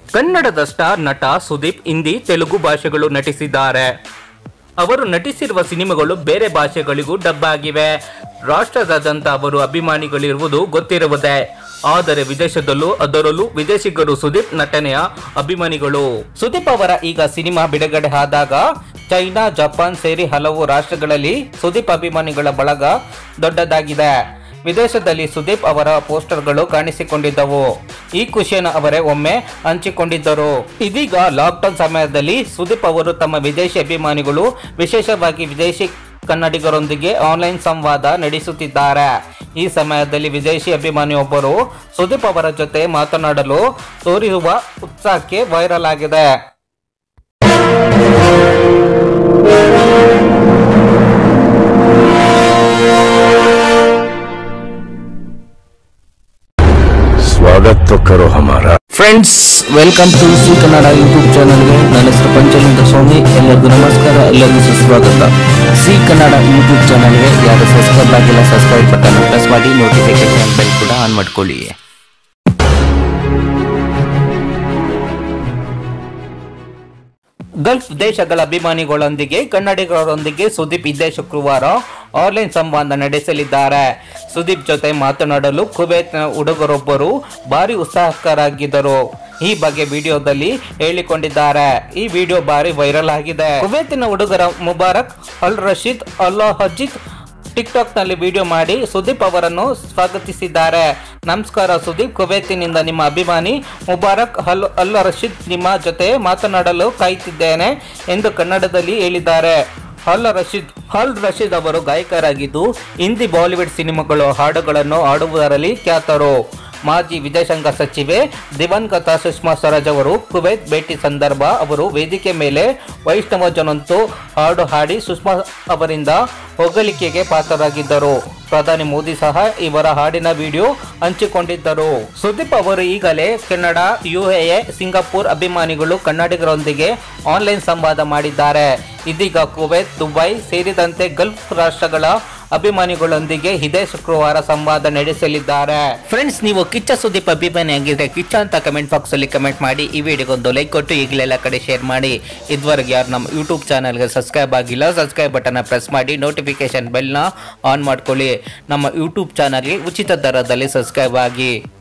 ಕನ್ನಡದ ಸ್ಟಾರ್ ನಟ ಸುದೀಪ್ ಹಿಂದಿ ತೆಲುಗು ಭಾಷೆಗಳು ನಟಿಸಿದ್ದಾರೆ ಅವರು ನಟಿಸಿರುವ ಸಿನಿಮಾಗಳು ಬೇರೆ ಭಾಷೆಗಳಿಗೂ ಡಬ್ ಆಗಿವೆ ರಾಷ್ಟ್ರದಾದ್ಯಂತ ಅವರು ಅಭಿಮಾನಿಗಳಿರುವುದು ಗೊತ್ತಿರುವುದೇ ಆದರೆ ವಿದೇಶದಲ್ಲೂ ಅದರಲ್ಲೂ ವಿದೇಶಿಗರು ಸುದೀಪ್ ನಟನೆಯ ಅಭಿಮಾನಿಗಳು ಸುದೀಪ್ ಅವರ ಈಗ ಸಿನಿಮಾ ಬಿಡುಗಡೆ ಆದಾಗ ಚೈನಾ ಜಪಾನ್ ಸೇರಿ ಹಲವು ರಾಷ್ಟ್ರಗಳಲ್ಲಿ ಸುದೀಪ್ ಅಭಿಮಾನಿಗಳ ಬಳಗ ದೊಡ್ಡದಾಗಿದೆ ವಿದೇಶದಲ್ಲಿ ಸುದೀಪ್ ಅವರ ಪೋಸ್ಟರ್ಗಳು ಕಾಣಿಸಿಕೊಂಡಿದ್ದವು ಈ ಖುಷಿಯನ್ನು ಅವರೇ ಒಮ್ಮೆ ಹಂಚಿಕೊಂಡಿದ್ದರು ಇದೀಗ ಲಾಕ್ಡೌನ್ ಸಮಯದಲ್ಲಿ ಸುದೀಪ್ ಅವರು ತಮ್ಮ ವಿದೇಶಿ ಅಭಿಮಾನಿಗಳು ವಿಶೇಷವಾಗಿ ವಿದೇಶಿ ಕನ್ನಡಿಗರೊಂದಿಗೆ ಆನ್ಲೈನ್ ಸಂವಾದ ನಡೆಸುತ್ತಿದ್ದಾರೆ ಈ ಸಮಯದಲ್ಲಿ ವಿದೇಶಿ ಅಭಿಮಾನಿಯೊಬ್ಬರು ಸುದೀಪ್ ಅವರ ಜೊತೆ ಮಾತನಾಡಲು ತೋರಿರುವ ಉತ್ಸಾಹಕ್ಕೆ ವೈರಲ್ ಆಗಿದೆ स्वागत तो करो हमारा friends welcome to C Kannada YouTube ಚಾನಲ್ಗೆ ನನ್ನ ಹೆಸರು ಪಂಚಲಿಂಗ ಸ್ವಾಮಿ ಎಲ್ಲರಿಗೂ ನಮಸ್ಕಾರ ಎಲ್ಲರಿಗೂ ಸುಸ್ವಾಗತ ಸಿ ಕನ್ನಡ ಯೂಟ್ಯೂಬ್ ಚಾನಲ್ಗೆ ಯಾರು ಸಬ್ಸ್ಕ್ರೈಬ್ ಆಗಿಲ್ಲ ಸಬ್ಸ್ಕ್ರೈಬ್ ಬಟನ್ ಪ್ರೆಸ್ ಮಾಡಿ ನೋಟಿಫಿಕೇಶನ್ ಬೆಲ್ ಕೂಡ ಆನ್ ಮಾಡ್ಕೊಳ್ಳಿ ಗಲ್ಫ್ ದೇಶಗಳ ಅಭಿಮಾನಿಗಳೊಂದಿಗೆ ಕನ್ನಡಿಗರೊಂದಿಗೆ ಸುದೀಪ್ ಇದೇ ಶುಕ್ರವಾರ ಆನ್ಲೈನ್ ಸಂವಾದ ನಡೆಸಲಿದ್ದಾರೆ ಸುದೀಪ್ ಜೊತೆ ಮಾತನಾಡಲು ಕುವೈತ್ನ ಹುಡುಗರೊಬ್ಬರು ಭಾರಿ ಉತ್ಸಾಹಕರಾಗಿದ್ದರು ಈ ಬಗ್ಗೆ ವಿಡಿಯೋದಲ್ಲಿ ಹೇಳಿಕೊಂಡಿದ್ದಾರೆ ಈ ವಿಡಿಯೋ ಭಾರಿ ವೈರಲ್ ಆಗಿದೆ ಕುವೈತಿನ ಹುಡುಗರ ಮುಬಾರಕ್ ಅಲ್ ರಶೀದ್ ಅಲ್ಲಾ ಹಜೀದ್ ಟಿಕ್ಟಾಕ್ ನಲ್ಲಿ ವಿಡಿಯೋ ಮಾಡಿ ಸುದೀಪ್ ಅವರನ್ನು ಸ್ವಾಗತಿಸಿದ್ದಾರೆ ನಮಸ್ಕಾರ ಸುದೀಪ್ ಕುವೈತಿನಿಂದ ನಿಮ್ಮ ಅಭಿಮಾನಿ ಮುಬಾರಕ್ ಹಲ್ ಅಲ್ ರಶೀದ್ ನಿಮ್ಮ ಜೊತೆ ಮಾತನಾಡಲು ಕಾಯುತ್ತಿದ್ದೇನೆ ಎಂದು ಕನ್ನಡದಲ್ಲಿ ಹೇಳಿದ್ದಾರೆ ಹಲ್ ರಶೀದ್ ಹಲ್ ರಶೀದ್ ಅವರು ಗಾಯಕರಾಗಿದ್ದು ಹಿಂದಿ ಬಾಲಿವುಡ್ ಸಿನಿಮಾಗಳು ಹಾಡುಗಳನ್ನು ಹಾಡುವುದರಲ್ಲಿ ಖ್ಯಾತರು ಮಾಜಿ ವಿದೇಶಾಂಗ ಸಚಿವೆ ದಿವಂಗತ ಸುಷ್ಮಾ ಸ್ವರಾಜ್ ಅವರು ಕುವೈತ್ ಭೇಟಿ ಸಂದರ್ಭ ಅವರು ವೇದಿಕೆ ಮೇಲೆ ವೈಷ್ಣವ ಜನಂತು ಹಾಡು ಹಾಡಿ ಸುಷ್ಮಾ ಅವರಿಂದ ಹೊಗಳಿಕೆಗೆ ಪಾತ್ರರಾಗಿದ್ದರು ಪ್ರಧಾನಿ ಮೋದಿ ಸಹ ಇವರ ಹಾಡಿನ ವಿಡಿಯೋ ಹಂಚಿಕೊಂಡಿದ್ದರು ಸುದೀಪ್ ಅವರು ಈಗಲೇ ಕೆನಡಾ ಯುಎಎ ಸಿಂಗಾಪುರ್ ಅಭಿಮಾನಿಗಳು ಕನ್ನಡಿಗರೊಂದಿಗೆ ಆನ್ಲೈನ್ ಸಂವಾದ ಮಾಡಿದ್ದಾರೆ ಇದೀಗ ಕುವೈತ್ ದುಬೈ ಸೇರಿದಂತೆ ಗಲ್ಫ್ ರಾಷ್ಟ್ರಗಳ ಅಭಿಮಾನಿಗಳೊಂದಿಗೆ ಇದೇ ಶುಕ್ರವಾರ ಸಂವಾದ ನಡೆಸಲಿದ್ದಾರೆ ಫ್ರೆಂಡ್ಸ್ ನೀವು ಕಿಚ್ಚ ಸುದೀಪ್ ಅಭಿಮಾನಿ ಆಗಿದ್ರೆ ಕಿಚ್ಚ ಅಂತ ಕಮೆಂಟ್ ಬಾಕ್ಸ್ ಅಲ್ಲಿ ಕಮೆಂಟ್ ಮಾಡಿ ಈ ವಿಡಿಯೋಗೊಂದು ಲೈಕ್ ಕೊಟ್ಟು ಈಗಲೆಲ್ಲ ಕಡೆ ಶೇರ್ ಮಾಡಿ ಇದುವರೆಗೆ ಯಾರು ನಮ್ಮ ಯೂಟ್ಯೂಬ್ ಚಾನಲ್ಗೆ ಸಬ್ಸ್ಕ್ರೈಬ್ ಆಗಿಲ್ಲ ಸಬ್ಸ್ಕ್ರೈಬ್ ಬಟನ್ ಪ್ರೆಸ್ ಮಾಡಿ ನೋಟಿಫಿಕೇಶನ್ ಬೆಲ್ನ ಆನ್ ಮಾಡ್ಕೊಳ್ಳಿ ನಮ್ಮ ಯೂಟ್ಯೂಬ್ ಚಾನಲ್ಗೆ ಉಚಿತ ದರದಲ್ಲಿ ಸಬ್ಸ್ಕ್ರೈಬ್ ಆಗಿ